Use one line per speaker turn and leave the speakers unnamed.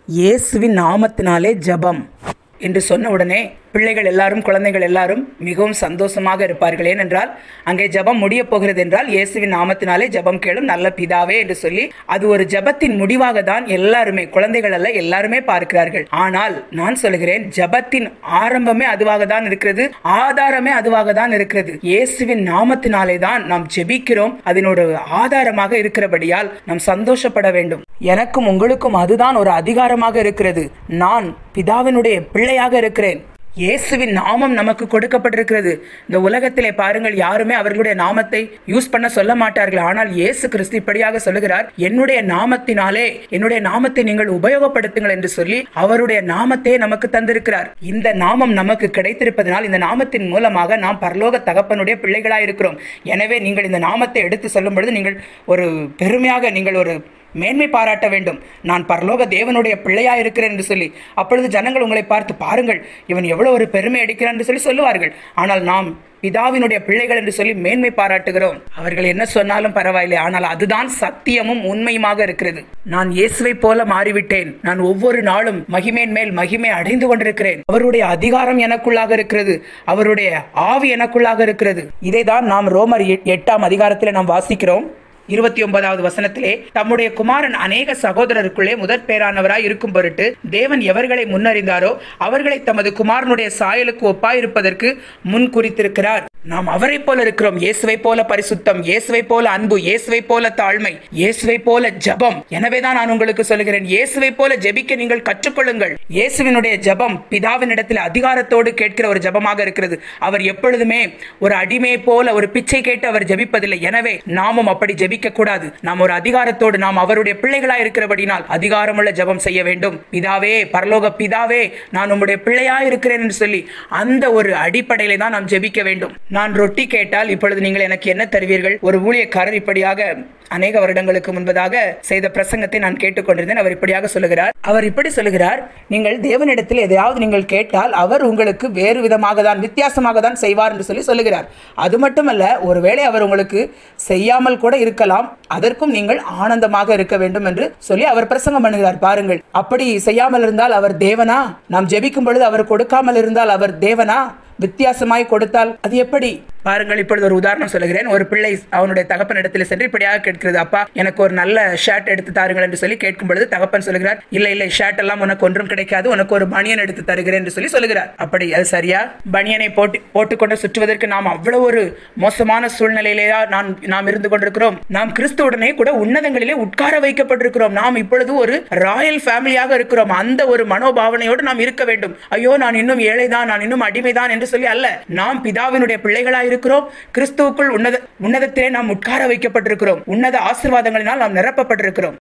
இயேசுவின் நாமத்தினாலே ஜெபம் என்று சொன்ன உடனே பிள்ளைகள் எல்லாரும் குழந்தைகள் எல்லாரும் மிகவும் சந்தோஷமாக இருப்பார்கள் ஏனென்றால் அங்கே ஜெபம் முடிய போகிறது என்றால் இயேசுவின் நாமத்தினாலே ஜெபம் கேளும் நல்ல பிதாவே என்று சொல்லி அது ஒரு ஜெபத்தின் முடிவாக தான் எல்லாருமே குழந்தைகள் அல்ல எல்லாருமே பார்க்கிறார்கள் ஆனால் நான் சொல்கிறேன் ஜெபத்தின் ஆரம்பமே அதுவாக தான் இருக்கிறது ஆதாரமே அதுவாக தான் இருக்கிறது இயேசுவின் நாமத்தினாலே தான் நாம் ஜெபிக்கிறோம் அதனோட ஆதாரமாக இருக்கிறபடியால் நாம் சந்தோஷப்பட வேண்டும் எனக்கும் உங்களுக்கும் அதுதான் ஒரு அதிகாரமாக இருக்கிறது நான் பிதாவினுடைய பிள்ளையாக இருக்கிறேன் இயேசுவின் நாமம் நமக்கு கொடுக்கப்பட்டிருக்கிறது இந்த உலகத்திலே பாருங்கள் யாருமே அவர்களுடைய நாமத்தை யூஸ் பண்ண சொல்ல மாட்டார்கள் ஆனால் இயேசு கிறிஸ்து இப்படியாக சொல்லுகிறார் என்னுடைய நாமத்தினாலே என்னுடைய நாமத்தை நீங்கள் உபயோகப்படுத்துங்கள் என்று சொல்லி அவருடைய நாமத்தை நமக்கு தந்திருக்கிறார் இந்த நாமம் நமக்கு கிடைத்திருப்பதனால் இந்த நாமத்தின் மூலமாக நாம் பரலோக தகப்பனுடைய பிள்ளைகளாக இருக்கிறோம் எனவே நீங்கள் இந்த நாமத்தை எடுத்து சொல்லும் பொழுது நீங்கள் ஒரு பெருமையாக நீங்கள் ஒரு மேன்மை பாராட்ட வேண்டும் நான் பரலோக தேவனுடைய பிள்ளையா இருக்கிறேன் என்று சொல்லி அப்பொழுது ஜனங்கள் உங்களை பார்த்து பாருங்கள் இவன் எவ்வளவு ஒரு பெருமை அடிக்கிறான் என்று சொல்லி சொல்லுவார்கள் ஆனால் நாம் பிதாவினுடைய பிள்ளைகள் என்று சொல்லி மேன்மை பாராட்டுகிறோம் அவர்கள் என்ன சொன்னாலும் பரவாயில்லை ஆனால் அதுதான் சத்தியமும் உண்மையுமாக இருக்கிறது நான் இயேசுவை போல மாறிவிட்டேன் நான் ஒவ்வொரு நாளும் மகிமேன் மேல் மகிமை அடைந்து கொண்டிருக்கிறேன் அவருடைய அதிகாரம் எனக்குள்ளாக இருக்கிறது அவருடைய ஆவி எனக்குள்ளாக இருக்கிறது இதை தான் நாம் ரோமர் எ- எட்டாம் அதிகாரத்தில் நாம் வாசிக்கிறோம் இருபத்தி ஒன்பதாவது வசனத்திலே தம்முடைய குமாரன் அநேக சகோதரருக்குள்ளே முதற் பேரானவராய் இருக்கும் பொருட்டு தேவன் எவர்களை முன்னறிந்தாரோ அவர்களை தமது குமாரனுடைய சாயலுக்கு ஒப்பாயிருப்பதற்கு முன் குறித்திருக்கிறார் நாம் அவரை போல இருக்கிறோம் இயேசுவை போல பரிசுத்தம் இயேசுவை போல அன்பு இயேசுவை போல தாழ்மை இயேசுவை போல ஜெபம் எனவேதான் நான் உங்களுக்கு சொல்லுகிறேன் இயேசுவை போல ஜெபிக்க நீங்கள் கற்றுக்கொள்ளுங்கள் இயேசுவினுடைய ஜெபம் பிதாவினிடத்தில் அதிகாரத்தோடு கேட்கிற ஒரு ஜெபமாக இருக்கிறது அவர் எப்பொழுதுமே ஒரு அடிமையை போல ஒரு பிச்சை கேட்டு அவர் ஜெபிப்பதில்லை எனவே நாமும் அப்படி ஜெபிக்க கூடாது நாம் ஒரு அதிகாரத்தோடு நாம் அவருடைய பிள்ளைகளாய் இருக்கிறபடினால் அதிகாரமுள்ள ஜெபம் செய்ய வேண்டும் பிதாவே பரலோக பிதாவே நான் உம்முடைய பிள்ளையா இருக்கிறேன் என்று சொல்லி அந்த ஒரு அடிப்படையிலே தான் நாம் ஜெபிக்க வேண்டும் நான் ரொட்டி கேட்டால் இப்பொழுது நீங்கள் எனக்கு என்ன தருவீர்கள் ஒரு ஊழியக்காரர் இப்படியாக அநேக வருடங்களுக்கு முன்பதாக செய்த பிரசங்கத்தை நான் கேட்டுக்கொண்டிருந்தேன் அவர் இப்படியாக சொல்லுகிறார் அவர் இப்படி சொல்லுகிறார் நீங்கள் தேவனிடத்தில் எதையாவது நீங்கள் கேட்டால் அவர் உங்களுக்கு வேறு விதமாக தான் வித்தியாசமாக தான் செய்வார் என்று சொல்லி சொல்லுகிறார் அது மட்டுமல்ல ஒருவேளை அவர் உங்களுக்கு செய்யாமல் கூட இருக்கலாம் அதற்கும் நீங்கள் ஆனந்தமாக இருக்க வேண்டும் என்று சொல்லி அவர் பிரசங்கம் பண்ணுகிறார் பாருங்கள் அப்படி செய்யாமல் இருந்தால் அவர் தேவனா நாம் ஜெபிக்கும் பொழுது அவர் கொடுக்காமல் இருந்தால் அவர் தேவனா வித்தியாசமாய் கொடுத்தால் அது எப்படி பாருங்கள் இப்பொழுது ஒரு உதாரணம் சொல்லுகிறேன் ஒரு பிள்ளை அவனுடைய தகப்பன் இடத்துல சென்று இப்படியாக கேட்கிறது அப்பா எனக்கு ஒரு நல்ல ஷர்ட் எடுத்து தாருங்கள் என்று சொல்லி கேட்கும் பொழுது தகப்பன் சொல்லுகிறார் இல்லை இல்லை ஷர்ட் எல்லாம் உனக்கு ஒன்றும் கிடைக்காது உனக்கு ஒரு பனியன் எடுத்து தருகிறேன் என்று சொல்லி சொல்லுகிறார் அப்படி அது சரியா பனியனை போட்டு போட்டுக்கொண்டு சுற்றுவதற்கு நாம் அவ்வளவு ஒரு மோசமான சூழ்நிலையிலேயா நான் நாம் இருந்து கொண்டிருக்கிறோம் நாம் கிறிஸ்துவுடனே கூட உன்னதங்களிலே உட்கார வைக்கப்பட்டிருக்கிறோம் நாம் இப்பொழுது ஒரு ராயல் ஃபேமிலியாக இருக்கிறோம் அந்த ஒரு மனோபாவனையோடு நாம் இருக்க வேண்டும் ஐயோ நான் இன்னும் ஏழைதான் நான் இன்னும் அடிமைதான் என்று சொல்லி அல்ல நாம் பிதாவினுடைய பிள்ளைகளாய் இருக்கிறோம் கிறிஸ்துவுக்குள் உன்னத உன்னதத்திலே நாம் உட்கார வைக்கப்பட்டிருக்கிறோம் உன்னத ஆசீர்வாதங்களினால் நாம் நிரப்பப்பட்டிருக்கிறோம்